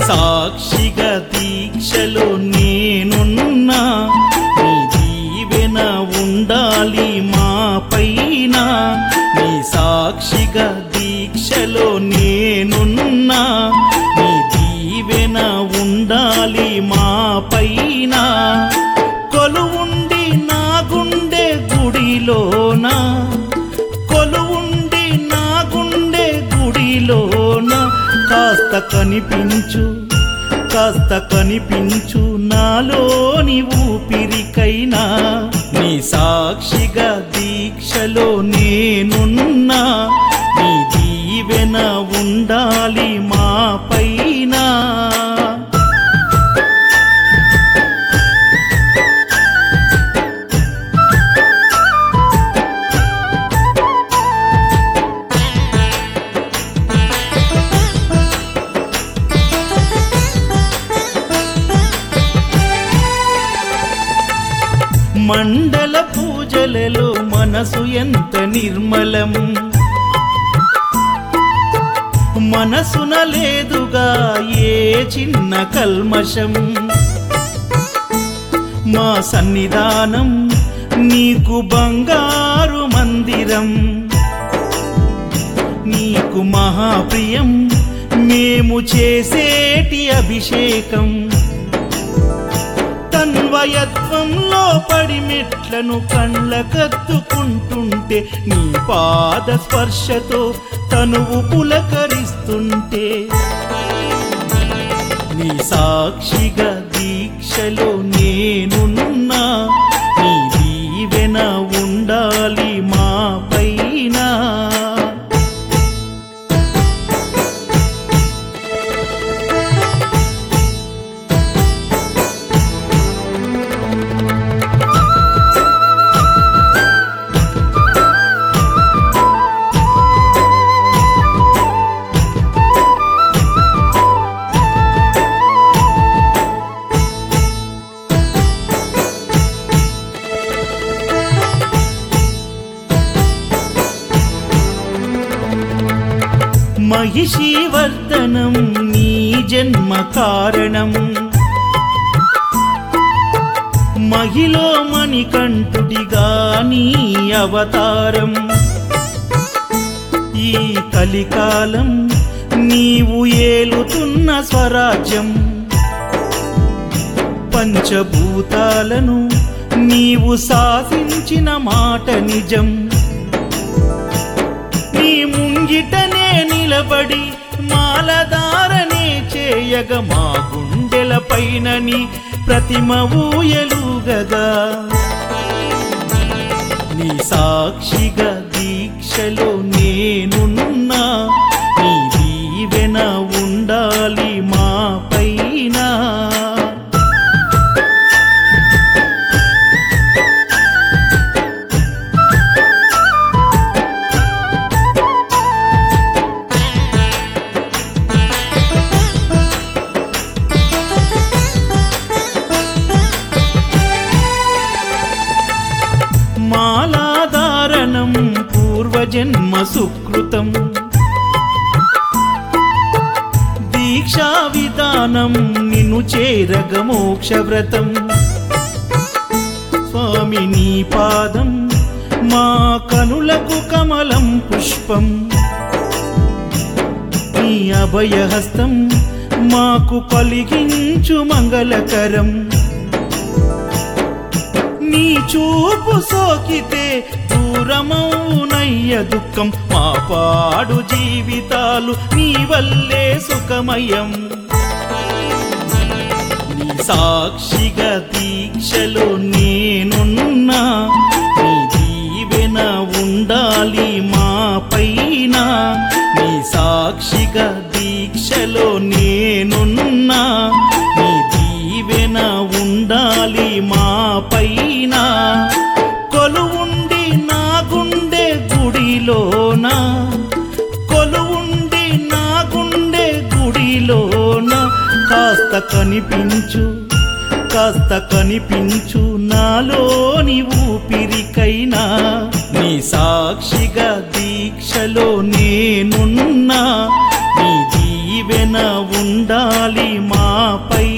సాక్షిగా దీక్షలో నేనున్నా నీ దీవెన ఉండాలి మా పైన నీ సాక్షిగా దీక్షలో నేనున్నా నీ దీవెన ఉండాలి మా పైన కొలువుండి నా గుండె గుడిలోన కొలువుండి నా గుండె గుడిలోన కాస్త కనిపించు కాస్త కనిపించు నాలోని ఊపిరికైనా నీ సాక్షిగా దీక్షలో నేనున్నా నీ దీవెన ఉండాలి మా పైన మండల పూజలలో మనసు ఎంత నిర్మలం మనసున లేదుగా ఏ చిన్న కల్మషం మా సన్నిధానం నీకు బంగారు మందిరం నీకు మహాప్రియం మేము చేసేటి అభిషేకం తన్వయత్వంలో పడి మెట్లను కళ్ళకత్తుకుంటుంటే నీ పాద స్పర్శతో తనువు పులకరిస్తుంటే నీ సాక్షిగా దీక్షలో నేనున్నా నీ దీవెన ఉండాలి మా పైన మహిషీవర్ధనం నీ జన్మ కారణం మహిలో మణికంఠుడిగా నీ అవతారం ఈ కలికాలం నీవు ఏలుతున్న స్వరాజ్యం పంచభూతాలను నీవు శాసించిన మాట నిజం నీ ముంగిటనే నిలబడి మాలధారనే చేయగ మా గుండెల పైన నీ ప్రతిమ ఊయలుగగా నీ సాక్షిగా దీక్షలో నేనున్నా నీ దీవెన ఉండాలి మా పైన మాలాధారణం పూర్వజన్మ సుకృతం దీక్షా విధానం నిన్ను చేరగ మోక్ష వ్రతం స్వామి నీ పాదం మా కనులకు కమలం పుష్పం నీ అభయహస్తం మాకు కలిగించు మంగళకరం నీ చూపు సోకితే దూరమౌనయ్య దుఃఖం మా పాడు జీవితాలు నీ వల్లే సుఖమయం నీ సాక్షిగా దీక్షలో నేనున్నా నీ దీవెన ఉండాలి మా పైన నీ సాక్షిగా దీక్షలో నేనున్నా నీ దీవెన ఉండాలి మా పైన కొలువుండి నా గుండె గుడిలోన కొలువుండి నా గుండె గుడిలోన కాస్త కనిపించు కాస్త కనిపించు నాలోని ఊపిరికైనా నీ సాక్షిగా దీక్షలో నేనున్నా నీ దీవెన ఉండాలి మాపై